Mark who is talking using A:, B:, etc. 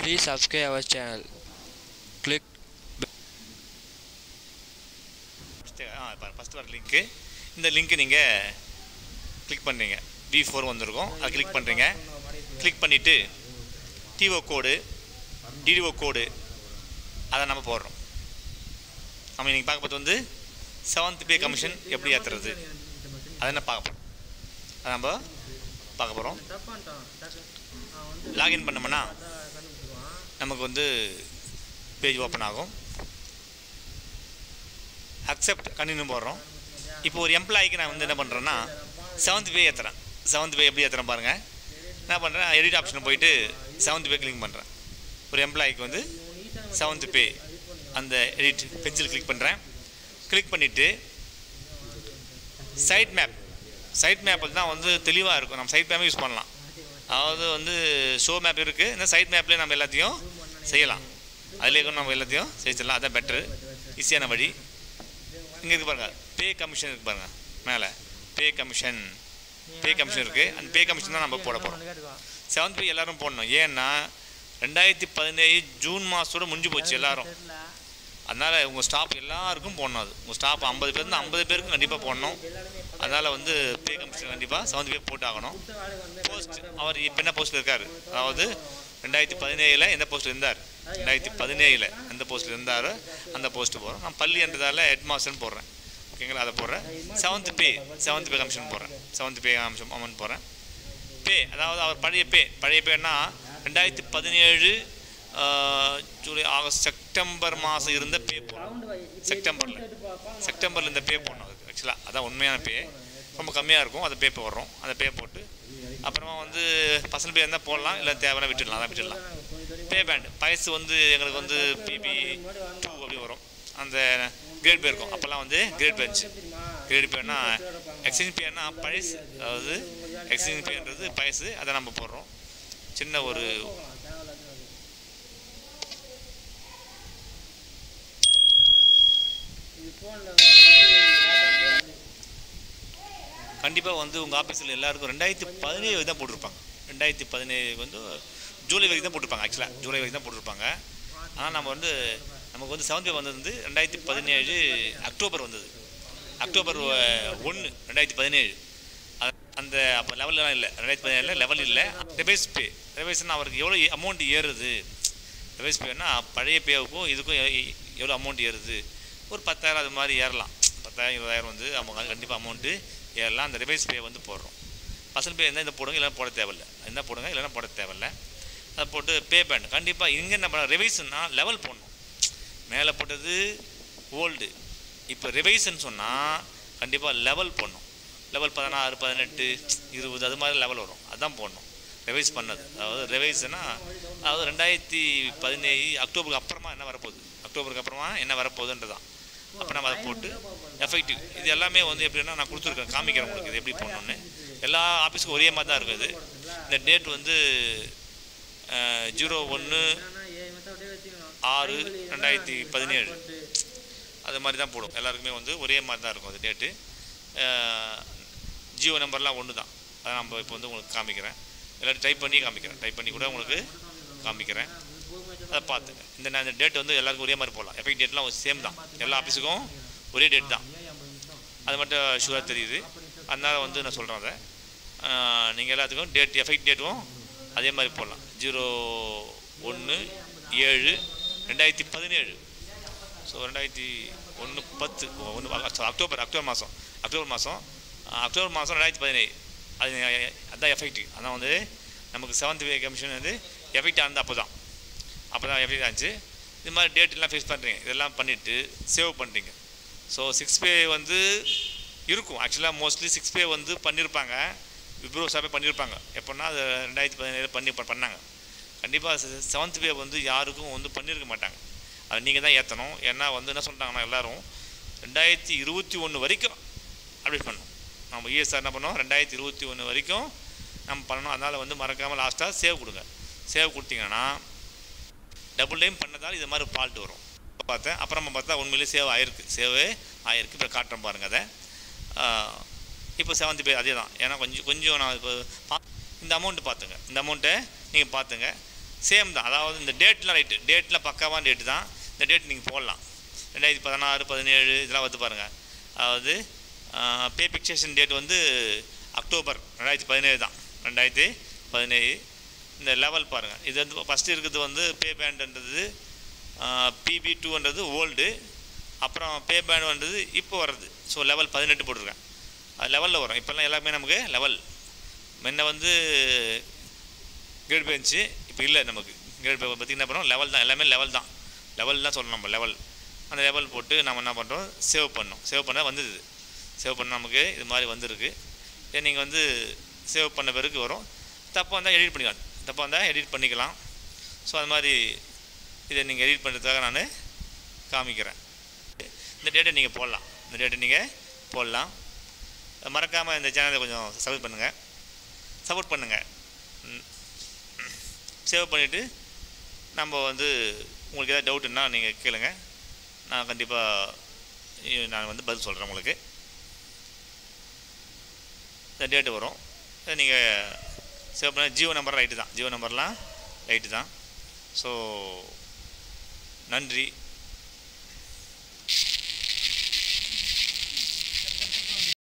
A: Please subscribe our channel. Click
B: first ஆ first வர லிங்க்கு இந்த லிங்க்கு நீங்கள் கிளிக் பண்ணுறீங்க வி ஃபோர் வந்திருக்கும் அதை கிளிக் பண்ணுறீங்க கிளிக் பண்ணிவிட்டு டிஓ கோடு டிடிஓ கோடு அதை நம்ம போடுறோம் நம்ம இன்றைக்கி பார்க்க பார்த்து வந்து செவன்த் பே கமிஷன் எப்படி ஏற்றுறது அதை என்ன பார்க்க போகிறோம் அதை நம்ம பார்க்க போகிறோம் லாகின் பண்ணோம்னா நமக்கு வந்து பேஜ் ஓப்பன் ஆகும் அக்செப்ட் கண்டினியூ போடுறோம் இப்போ ஒரு எம்ப்ளாய்க்கு நான் வந்து என்ன பண்ணுறேன்னா செவன்த் பே ஏற்றுறேன் செவன்த் பே எப்படி ஏற்றுறேன் பாருங்கள் என்ன பண்ணுறேன் எடிட் ஆப்ஷன் போயிட்டு செவன்த் பே கிளிக் பண்ணுறேன் ஒரு எம்ப்ளாய்க்கு வந்து செவன்த் பே அந்த எடிட் பென்சில் கிளிக் பண்ணுறேன் கிளிக் பண்ணிவிட்டு சைட் மேப் சைட் மேப் தான் வந்து தெளிவாக இருக்கும் நம்ம சைட் மேப்பே யூஸ் பண்ணலாம் அதாவது வந்து ஷோ மேப் இருக்குது இந்த சைட் மேப்லேயே நம்ம எல்லாத்தையும் செய்யலாம் அதுலேயே கூட நம்ம எல்லாத்தையும் செய்யலாம் அதான் பெட்ரு ஈஸியான வழி இங்கே இருக்கு பாருங்கள் பே கமிஷன் இருக்கு பாருங்கள் மேலே பே கமிஷன் பே கமிஷன் இருக்குது அந்த பே கமிஷன் தான் நம்ம போட போகிறோம் செவன்த் பே எல்லாரும் போடணும் ஏன்னா ரெண்டாயிரத்தி பதினேழு ஜூன் மாதத்தோட முடிஞ்சு போச்சு எல்லாரும் அதனால் உங்கள் ஸ்டாஃப் எல்லாருக்கும் போடணும் அது உங்கள் ஸ்டாஃப் ஐம்பது பேர் இருந்து ஐம்பது பேருக்கும் கண்டிப்பாக போடணும் அதனால் வந்து பே கமிஷன் கண்டிப்பாக செவன்த் பே போட்டாகணும் போஸ்ட் அவர் இப்போ என்ன போஸ்ட்டில் இருக்கார் அதாவது ரெண்டாயிரத்தி பதினேழில் எந்த போஸ்ட்டில் இருந்தார் ரெண்டாயிரத்தி பதினேழில் எந்த போஸ்ட்டில் இருந்தாரோ அந்த போஸ்ட்டு போடுறோம் நான் பள்ளின்றதால ஹெட் மாஸ்டர்னு போடுறேன் ஓகேங்களா அதை போடுறேன் seventh pay seventh pay commission போடுறேன் செவன்த் பே கமிஷன் அமௌண்ட் போடுறேன் பே அதாவது அவர் பழைய பே பழைய பேன்னா ரெண்டாயிரத்தி பதினேழு ஜூலை ஆகஸ்ட் செப்டம்பர் மாதம் இருந்த பே போடணும் செப்டம்பரில் செப்டம்பரில் இந்த பே போடணும் அதுக்கு ஆக்சுவலாக அதான் உண்மையான பே ரொம்ப கம்மியாக இருக்கும் அதை பே போடுறோம் அந்த பே போட்டு அப்புறமா வந்து பர்சனல் பே இருந்தால் போடலாம் இல்லை தேவையான விட்டுடலாம் அதான் விட்டுடலாம் பே பேண்ட் வயசு வந்து எங்களுக்கு வந்து பிபி டூ அப்படி வரும் அந்த கிரேட் பே இருக்கும் அப்போல்லாம் வந்து கிரேட் பெஞ்ச் கிரேட் பேனா எக்ஸ்சேஞ்ச் பேனா பழசு அதாவது எக்ஸ்சேஞ்ச் பேன்றது பழசு அதை நம்ம போடுறோம் சின்ன ஒரு கண்டிப்பாக வந்து உங்கள் ஆஃபீஸில் எல்லாருக்கும் ரெண்டாயிரத்தி பதினேழு தான் போட்டிருப்பாங்க ரெண்டாயிரத்தி பதினேழு வந்து ஜூலை வரைக்கும் தான் போட்டிருப்பாங்க ஆக்சுவலாக ஜூலை வரைக்கும் தான் போட்டிருப்பாங்க ஆனால் நம்ம வந்து நமக்கு வந்து செவன்த் பே வந்தது வந்து ரெண்டாயிரத்தி பதினேழு அக்டோபர் வந்தது அக்டோபர் ஒன்று ரெண்டாயிரத்தி பதினேழு அந்த அப்போ லெவல்லாம் இல்லை ரெண்டாயிரத்தி பதினேழில் லெவல் இல்லை ரிவைஸ் பே ரிவைஸ்னால் அவருக்கு எவ்வளோ அமௌண்ட் ஏறுது ரிவைஸ் பேனா பழைய பேவுக்கும் இதுக்கும் எ- எவ்வளோ அமௌண்ட் ஏறுது ஒரு பத்தாயிரம் அது மாதிரி ஏறலாம் பத்தாயிரம் இருபதாயிரம் வந்து அவங்க கண்டிப்பாக அமௌண்ட்டு ஏறலாம் அந்த ரிவைஸ் பே வந்து போடுறோம் பர்சன்ட் பே இருந்தால் இந்த போடுங்க இல்லைன்னா போட தேவையில்ல என்ன போடுங்க இல்லைன்னா போட தேவையில்ல அதை போட்டு பே பேண்ட் கண்டிப்பாக இங்கே என்ன பண்ண ரிவைஸ்னா லெவல் போடணும் மேலே போட்டது ஓல்டு இப்போ ரிவைஸ்ன்னு சொன்னால் கண்டிப்பாக லெவல் போடணும் லெவல் பதினாறு பதினெட்டு இருபது அது மாதிரி லெவல் வரும் அதான் போடணும் ரிவைஸ் பண்ணது அதாவது ரிவைஸ்னா அதாவது ரெண்டாயிரத்தி பதினேழு அக்டோபருக்கு அப்புறமா என்ன வரப்போகுது அக்டோபருக்கு அப்புறமா என்ன வரப்போகுதுன்றதான் அப்போ நம்ம அதை போட்டு எஃபெக்டிவ் இது எல்லாமே வந்து எப்படின்னா நான் கொடுத்துருக்கேன் காமிக்கிறேன் உங்களுக்கு இது எப்படி பண்ணணும்னு எல்லா ஆஃபீஸுக்கும் ஒரே மாதிரி தான் இருக்குது இந்த டேட் வந்து ஜீரோ ஒன்று ஆறு ரெண்டாயிரத்தி பதினேழு அது மாதிரி தான் போடும் எல்லாருக்குமே வந்து ஒரே மாதிரி தான் இருக்கும் அது டேட்டு ஜியோ நம்பர்லாம் ஒன்று தான் அதை நம்ம இப்போ வந்து உங்களுக்கு காமிக்கிறேன் எல்லாரும் டைப் பண்ணி காமிக்கிறேன் டைப் பண்ணி கூட உங்களுக்கு காமிக்கிறேன் அதை பார்த்துங்க இந்த நான் இந்த டேட் வந்து எல்லாருக்கும் ஒரே மாதிரி போடலாம் எஃபெக்ட் டேட்லாம் சேம் தான் எல்லா ஆஃபீஸுக்கும் ஒரே டேட் தான் அது மட்டும் ஷுகர் தெரியுது அதனால் வந்து நான் சொல்கிறேன் அதை நீங்கள் எல்லாத்துக்கும் டேட் எஃபெக்ட் டேட்டும் அதே மாதிரி போடலாம் ஜீரோ ஒன்று ஏழு ரெண்டாயிரத்தி பதினேழு ஸோ ரெண்டாயிரத்தி ஒன்று பத்து ஒன்று அக்டோபர் அக்டோபர் மாதம் அக்டோபர் மாதம் அக்டோபர் மாதம் ரெண்டாயிரத்தி பதினேழு அது அதுதான் எஃபெக்டிவ் அதான் வந்து நமக்கு செவன்த் பே கமிஷன் வந்து எஃபெக்ட் ஆனது அப்போ தான் அப்போ தான் எஃபெக்ட் ஆச்சு இது மாதிரி டேட் எல்லாம் ஃபிக்ஸ் பண்ணுறீங்க இதெல்லாம் பண்ணிவிட்டு சேவ் பண்ணுறீங்க ஸோ சிக்ஸ் பே வந்து இருக்கும் ஆக்சுவலாக மோஸ்ட்லி சிக்ஸ் பே வந்து பண்ணியிருப்பாங்க விப்ரோ சாப்பே பண்ணியிருப்பாங்க எப்போன்னா அது ரெண்டாயிரத்தி பதினேழு பண்ணி ப- பண்ணாங்க கண்டிப்பாக செவன்த் பே வந்து யாருக்கும் வந்து பண்ணியிருக்க மாட்டாங்க அது நீங்கள் தான் ஏற்றணும் ஏன்னா வந்து என்ன சொல்லிட்டாங்கன்னா எல்லாரும் ரெண்டாயிரத்தி இருபத்தி ஒன்று வரைக்கும் அப்டேட் பண்ணணும் நம்ம இஎஸ்ஆர் என்ன பண்ணோம் ரெண்டாயிரத்தி இருபத்தி ஒன்று வரைக்கும் நம்ம பண்ணணும் அதனால் வந்து மறக்காமல் லாஸ்ட்டாக சேவ் கொடுங்க சேவ் கொடுத்தீங்கன்னா டபுள் டைம் பண்ணதால் இது மாதிரி ஃபால்ட் வரும் பார்த்தேன் அப்புறமா பார்த்தா உண்மையிலேயே சேவ் ஆயிருக்கு சேவே ஆயிருக்கு இப்போ காட்டுறேன் பாருங்கள் அதை இப்போ செவன்த் பே அதே தான் ஏன்னா கொஞ்சம் கொஞ்சம் நான் இப்போ பா இந்த அமௌண்ட்டு பார்த்துங்க இந்த அமௌண்ட்டை நீங்கள் பார்த்துங்க சேம் தான் அதாவது இந்த டேட்லாம் ரைட்டு டேட்லாம் பக்காவான டேட்டு தான் இந்த டேட் நீங்கள் போடலாம் ரெண்டாயிரத்தி பதினாறு பதினேழு இதெல்லாம் வந்து பாருங்கள் அதாவது பே பிக்சேஷன் டேட் வந்து அக்டோபர் ரெண்டாயிரத்தி பதினேழு தான் ரெண்டாயிரத்தி பதினேழு இந்த லெவல் பாருங்கள் இது வந்து ஃபஸ்ட்டு இருக்கிறது வந்து பே பேண்டுன்றது பிபி டூன்றது ஓல்டு அப்புறம் பே பேண்டுன்றது இப்போ வர்றது ஸோ லெவல் பதினெட்டு போட்டிருக்கேன் அது லெவலில் வரும் இப்போல்லாம் எல்லாமே நமக்கு லெவல் முன்ன வந்து கிரேட் பெஞ்சு இப்போ இல்லை நமக்கு கிரேட் பற்றி என்ன பண்ணுறோம் லெவல் தான் எல்லாமே லெவல் தான் லெவல் தான் சொல்லணும் நம்ம லெவல் அந்த லெவல் போட்டு நம்ம என்ன பண்ணுறோம் சேவ் பண்ணோம் சேவ் பண்ண வந்தது சேவ் பண்ண நமக்கு இது மாதிரி வந்திருக்கு இதை நீங்கள் வந்து சேவ் பண்ண பிறகு வரும் தப்பாக இருந்தால் எடிட் பண்ணிக்கலாம் தப்பாக இருந்தால் எடிட் பண்ணிக்கலாம் ஸோ அது மாதிரி இதை நீங்கள் எடிட் பண்ணுறதுக்காக நான் காமிக்கிறேன் இந்த டேட்டை நீங்கள் போடலாம் இந்த டேட்டை நீங்கள் போடலாம் மறக்காமல் இந்த சேனலை கொஞ்சம் சப்போர்ட் பண்ணுங்கள் சப்போர்ட் பண்ணுங்கள் சேவ் பண்ணிவிட்டு நம்ம வந்து உங்களுக்கு ஏதாவது டவுட்டுன்னா நீங்கள் கேளுங்க நான் கண்டிப்பாக நான் வந்து பதில் சொல்கிறேன் உங்களுக்கு இந்த டேட்டு வரும் நீங்கள் சேவ் பண்ண ஜியோ நம்பர் ரைட்டு தான் ஜியோ நம்பர்லாம் ரைட்டு தான் ஸோ நன்றி